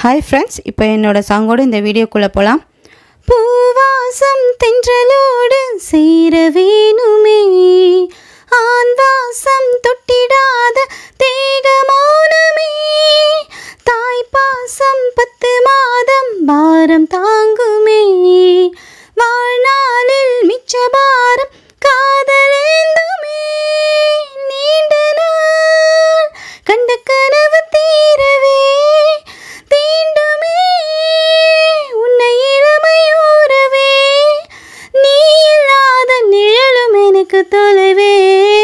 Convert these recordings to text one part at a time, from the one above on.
hi friends இப்போ என்னோட சாங்கோடு இந்த வீடியோக்குள்ளே போகலாம் பூவாசம் தென்றலோடு சேர வேணுமே ஆண் வாசம் தொட்டிடாத தேக மௌனமே தாய் பாசம் பத்து மாதம் பாரம் தாங்குமே வாழ்நாளில் மிச்ச பாரம் காதலேந்துமே நீண்ட நாள் கண்ட கனவு தீரவே தீண்டுமே உன்னை இளமையூறவே நீ இல்லாத நிழலும் எனக்கு தொலைவே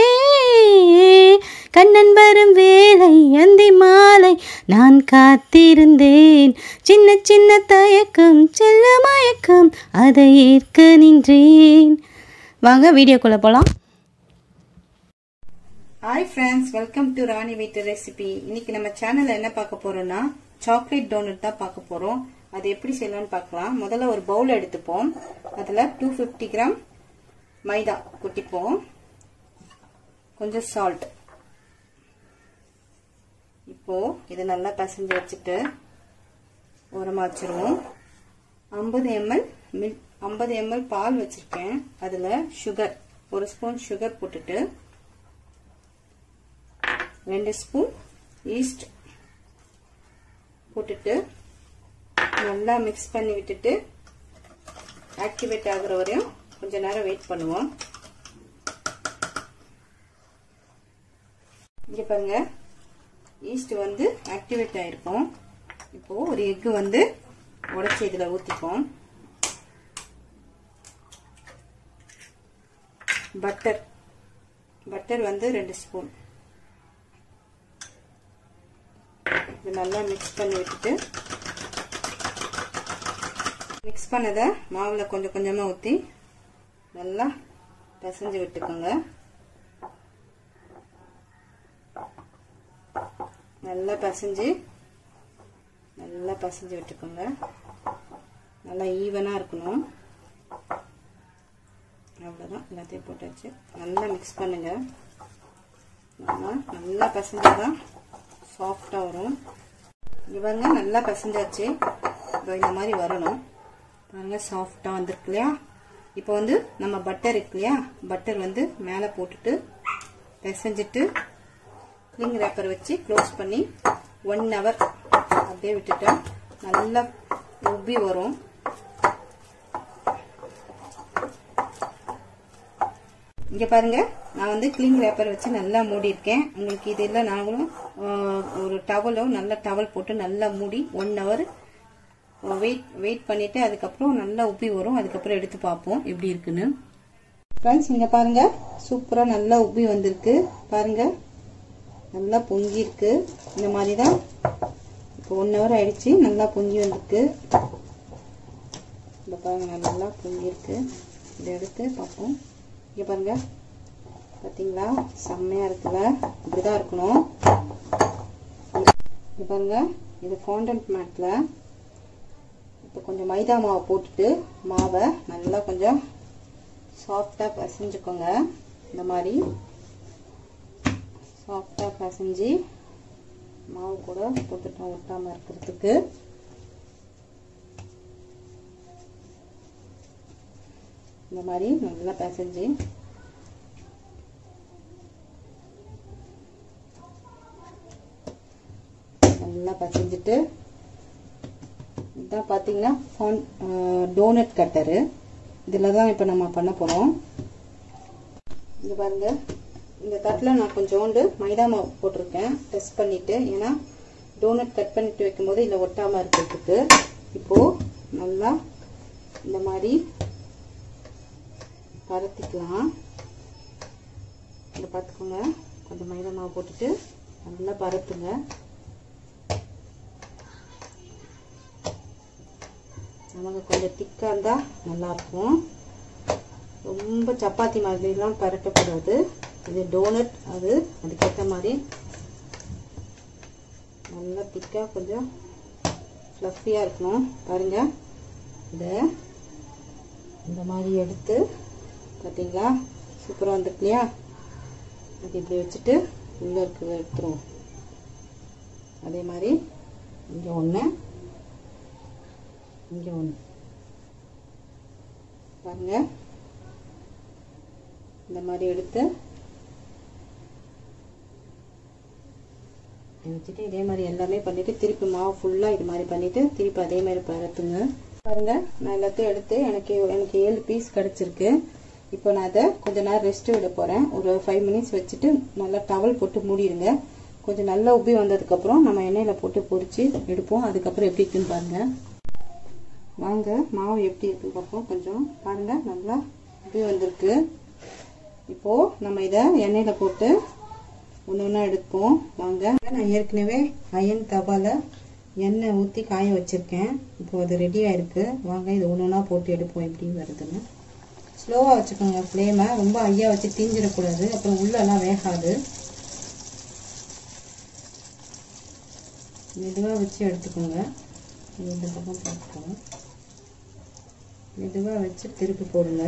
கண்ணன் வரும் வேலை அந்தி மாலை நான் காத்திருந்தேன் சின்ன சின்ன தயக்கம் செல்ல மயக்கம் அதை ஏற்க நின்றேன் வாங்க வீடியோக்குள்ளே போகலாம் hi friends welcome to Rani வீட்டு ரெசிபி இன்னைக்கு நம்ம சேனல்ல என்ன பார்க்க போறோம்னா சாக்லேட் டோனட் தான் பார்க்க போறோம் அது எப்படி செய்யலாம்னு பார்க்கலாம் முதல்ல ஒரு பவுல் எடுத்துப்போம் அதுல டூ ஃபிஃப்டி கிராம் மைதா கொட்டிப்போம் கொஞ்சம் சால்ட் இப்போ இதை நல்லா பசஞ்சு வச்சுட்டு ஓரமா வச்சிருவோம் ஐம்பது எம்எல் மில்க் ஐம்பது எம்எல் பால் வச்சிருக்கேன் அதுல சுகர் ஒரு ஸ்பூன் சுகர் போட்டுட்டு ரெண்டு ஸ்பூன் ஈஸ்ட் போட்டுட்டு நல்லா மிக்ஸ் பண்ணி விட்டுட்டு ஆக்டிவேட் ஆகுற வரையும் கொஞ்ச நேரம் வெயிட் பண்ணுவோம் இங்க பாருங்க ஈஸ்ட் வந்து ஆக்டிவேட் ஆயிருக்கும் இப்போ ஒரு எக்கு வந்து உடச்சி இதுல ஊத்திப்போம் பட்டர் பட்டர் வந்து ரெண்டு ஸ்பூன் இது நல்லா மிக்ஸ் பண்ணி விட்டுட்டு மிக்ஸ் பண்ணதை மாவில் கொஞ்சம் கொஞ்சமாக ஊற்றி நல்லா பிசைஞ்சு விட்டுக்கோங்க நல்லா பிசைஞ்சு நல்லா பிசைஞ்சு விட்டுக்கோங்க நல்லா ஈவனாக இருக்கணும் அவ்வளோதான் எல்லாத்தையும் போட்டாச்சு நல்லா மிக்ஸ் பண்ணுங்க நல்லா நல்லா பிசைஞ்சாதான் சாஃப்டாக வரும் இவங்க நல்லா பிசைஞ்சாச்சு இப்போ இந்த மாதிரி வரணும் பாருங்க சாஃப்டாக வந்திருக்கு இல்லையா இப்போ வந்து நம்ம பட்டர் இருக்கு இல்லையா பட்டர் வந்து மேலே போட்டுட்டு பிசைஞ்சிட்டு கிளிங் ரேப்பர் வச்சு க்ளோஸ் பண்ணி ஒன் ஹவர் அப்படியே விட்டுட்டா நல்லா உப்பி வரும் இங்க பாருங்க நான் வந்து கிளீன் ரேப்பர் வச்சு நல்லா மூடி இருக்கேன் உங்களுக்கு இது இல்லை நாங்களும் ஒரு டவலோ நல்ல டவல் போட்டு நல்லா மூடி ஒன் ஹவர் வெயிட் வெயிட் பண்ணிட்டு அதுக்கப்புறம் நல்லா உப்பி வரும் அதுக்கப்புறம் எடுத்து பார்ப்போம் எப்படி இருக்குன்னு ஃப்ரெண்ட்ஸ் இங்க பாருங்க சூப்பரா நல்லா உப்பி வந்திருக்கு பாருங்க நல்லா பொங்கி இருக்கு இந்த மாதிரி தான் இப்போ ஒன் ஹவர் ஆயிடுச்சு நல்லா பொங்கி வந்திருக்கு இந்த பாருங்க நல்லா பொங்கி இருக்கு இதை எடுத்து பார்ப்போம் இங்க பாருங்க பாத்தீங்களா செம்மையா இருக்குல்ல இப்படிதான் இருக்கணும் இங்க பாருங்க இது ஃபாண்டன்ட் மேட்ல இப்போ கொஞ்சம் மைதா மாவை போட்டுட்டு மாவை நல்லா கொஞ்சம் சாஃப்டா பசைஞ்சுக்கோங்க இந்த மாதிரி சாஃப்டா பசைஞ்சு மாவு கூட போட்டுட்டோம் ஒட்டாம இருக்கிறதுக்கு இந்த மாதிரி நல்லா பிசைஞ்சு நல்லா பசைஞ்சிட்டு இதான் பார்த்தீங்கன்னா டோனட் கட்டரு இதில் தான் இப்போ நம்ம பண்ண போகிறோம் இங்க பாருங்க இந்த தட்டில் நான் கொஞ்சோண்டு மைதா மாவு போட்டிருக்கேன் டெஸ்ட் பண்ணிட்டு ஏன்னா டோனட் கட் பண்ணிட்டு வைக்கும்போது இதில் ஒட்டாமல் இருக்கிறதுக்கு இப்போது நல்லா இந்த மாதிரி பரத்திக்கலாம் இதை பார்த்துக்கோங்க கொஞ்சம் மைதா மாவு போட்டுட்டு நல்லா பரத்துங்க நமக்கு கொஞ்சம் திக்காக இருந்தால் நல்லாயிருக்கும் ரொம்ப சப்பாத்தி மாதிரிலாம் பரட்டக்கூடாது இது டோனட் அது அதுக்கேற்ற மாதிரி நல்லா திக்காக கொஞ்சம் ஃப்ளஃபியாக இருக்கணும் பாருங்கள் இதை இந்த மாதிரி எடுத்து பார்த்தீங்களா சூப்பராக வந்துருக்கு இல்லையா அது இப்படி வச்சுட்டு உள்ளே இருக்கிறத எடுத்துருவோம் அதே மாதிரி இங்கே ஒன்று இங்கே ஒன்று பாருங்க இந்த மாதிரி எடுத்து வச்சுட்டு இதே மாதிரி எல்லாமே பண்ணிட்டு திருப்பி மாவு ஃபுல்லாக இது மாதிரி பண்ணிட்டு திருப்பி அதே மாதிரி பரத்துங்க பாருங்க நான் எல்லாத்தையும் எடுத்து எனக்கு எனக்கு ஏழு பீஸ் கிடச்சிருக்கு இப்போ நான் அதை கொஞ்ச நேரம் ரெஸ்ட் விட போகிறேன் ஒரு ஃபைவ் மினிட்ஸ் வச்சுட்டு நல்லா டவல் போட்டு மூடிடுங்க கொஞ்சம் நல்லா உப்பி வந்ததுக்கப்புறம் நம்ம எண்ணெயில் போட்டு பொரிச்சு எடுப்போம் அதுக்கப்புறம் எப்படி இருக்குன்னு பாருங்க வாங்க மாவு எப்படி இருக்குன்னு பார்ப்போம் கொஞ்சம் பாருங்க நல்லா உப்பி வந்திருக்கு இப்போ நம்ம இதை எண்ணெயில் போட்டு ஒன்று ஒன்றா எடுப்போம் வாங்க நான் ஏற்கனவே அயன் தவால எண்ணெய் ஊற்றி காய வச்சுருக்கேன் இப்போ அது ரெடியாக இருக்குது வாங்க இது ஒன்று ஒன்றா போட்டு எடுப்போம் எப்படி வருதுன்னு ஸ்லோவாக வச்சுக்கோங்க ஃப்ளேமை ரொம்ப ஐயா வச்சு தீஞ்சிடக்கூடாது அப்புறம் உள்ளெல்லாம் வேகாது மெதுவாக வச்சு எடுத்துக்கோங்க இந்த பக்கம் போட்டுக்கோங்க மெதுவாக வச்சு திருப்பி போடுங்க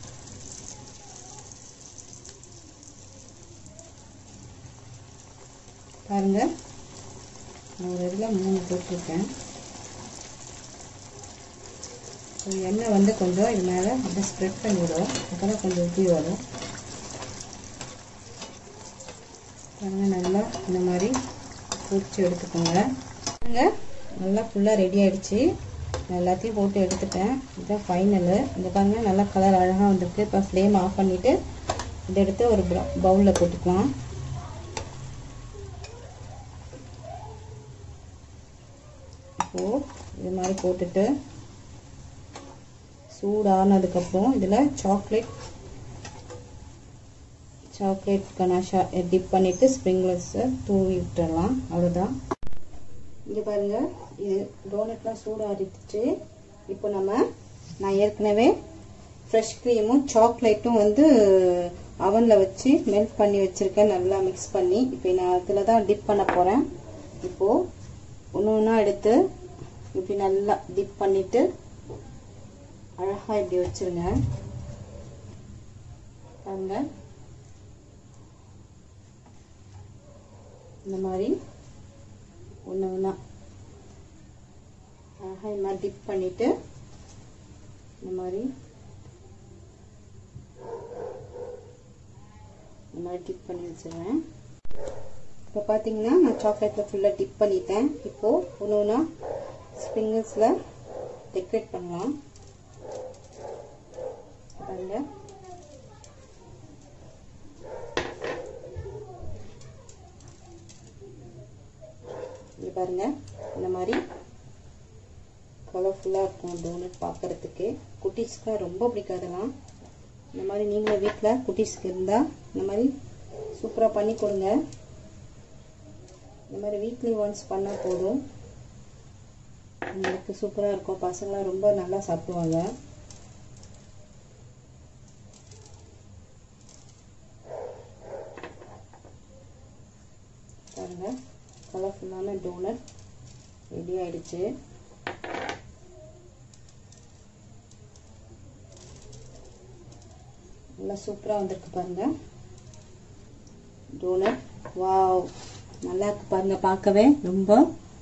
பாருங்க நான் ஒரு இதில் மூணு போட்டிருக்கேன் எண்ணெய் வந்து கொஞ்சம் இது மேலே அப்படியே ஸ்ப்ரெட் பண்ணி விடும் அப்போ தான் கொஞ்சம் உப்பி வரும் பாருங்க நல்லா இந்த மாதிரி பொரிச்சு எடுத்துக்கோங்க பாருங்க நல்லா ஃபுல்லாக ரெடி ஆயிடுச்சு நான் எல்லாத்தையும் போட்டு எடுத்துட்டேன் இதுதான் ஃபைனலு இந்த பாருங்க நல்லா கலர் அழகாக வந்திருக்கு இப்போ ஃப்ளேம் ஆஃப் பண்ணிவிட்டு இதை எடுத்து ஒரு பவுலில் போட்டுக்கலாம் இப்போது இது மாதிரி போட்டுட்டு சூடானதுக்கப்புறம் இதில் சாக்லேட் சாக்லேட் கனாஷா டிப் பண்ணிவிட்டு ஸ்ப்ரிங்லர்ஸை தூவி விட்டுடலாம் அவ்வளோதான் இங்கே பாருங்கள் இது டோனட்லாம் சூடாகிடுச்சு இப்போ நம்ம நான் ஏற்கனவே ஃப்ரெஷ் க்ரீமும் சாக்லேட்டும் வந்து அவனில் வச்சு மெல்ட் பண்ணி வச்சுருக்கேன் நல்லா மிக்ஸ் பண்ணி இப்போ நான் அதில் தான் டிப் பண்ண போகிறேன் இப்போது ஒன்று ஒன்றா எடுத்து இப்படி நல்லா டிப் பண்ணிவிட்டு அழகாக இப்படி வச்சுருங்க பாருங்க இந்த மாதிரி ஒன்று ஒன்றா அழகாக இந்த மாதிரி டிப் பண்ணிவிட்டு இந்த மாதிரி இந்த மாதிரி டிப் பண்ணி வச்சுருவேன் இப்போ பார்த்தீங்கன்னா நான் சாக்லேட்டில் ஃபுல்லாக டிப் பண்ணிட்டேன் இப்போது ஒன்று ஒன்றா ஸ்ப்ரிங்கிள்ஸில் டெக்கரேட் பண்ணலாம் பாருங்க இங்கே பாருங்க இந்த மாதிரி கலர்ஃபுல்லாக இருக்கும் டோனட் பார்க்குறதுக்கு குட்டீஸ்க்குலாம் ரொம்ப பிடிக்காதலாம் இந்த மாதிரி நீங்களும் வீட்டில் குட்டீஸ்க்கு இருந்தால் இந்த மாதிரி சூப்பராக பண்ணி கொடுங்க இந்த மாதிரி வீக்லி ஒன்ஸ் பண்ணால் போதும் உங்களுக்கு சூப்பராக இருக்கும் பசங்களாம் ரொம்ப நல்லா சாப்பிடுவாங்க பாருங்க கலர்ஃபுல்லான டோனட் ரெடி ஆயிடுச்சு நல்லா சூப்பராக வந்திருக்கு பாருங்க டோனட் வாவ் நல்லா இருக்கு பாருங்க பார்க்கவே ரொம்ப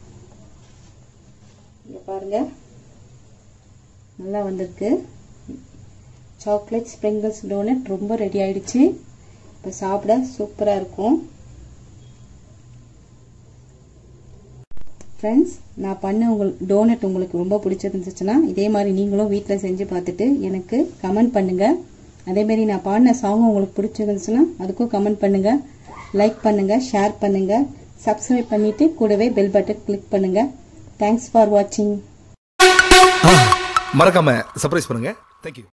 இங்க பாருங்க நல்லா வந்திருக்கு சாக்லேட் ஸ்ப்ரிங்கிள்ஸ் டோனட் ரொம்ப ரெடி ஆயிடுச்சு இப்போ சாப்பிட சூப்பராக இருக்கும் ஃப்ரெண்ட்ஸ் நான் பண்ண உங்களுக்கு டோனட் உங்களுக்கு ரொம்ப பிடிச்சிருந்துச்சுன்னா இதே மாதிரி நீங்களும் வீட்டில் செஞ்சு பார்த்துட்டு எனக்கு கமெண்ட் பண்ணுங்கள் அதேமாரி நான் பாடின சாங் உங்களுக்கு பிடிச்சிருந்துச்சுன்னா அதுக்கும் கமெண்ட் பண்ணுங்கள் லைக் பண்ணுங்கள் ஷேர் பண்ணுங்கள் சப்ஸ்கிரைப் பண்ணிவிட்டு கூடவே பெல் பட்டன் கிளிக் பண்ணுங்கள் தேங்க்ஸ் ஃபார் வாட்சிங் மறக்காம சர்ப்ரைஸ் பண்ணுங்க தேங்க்யூ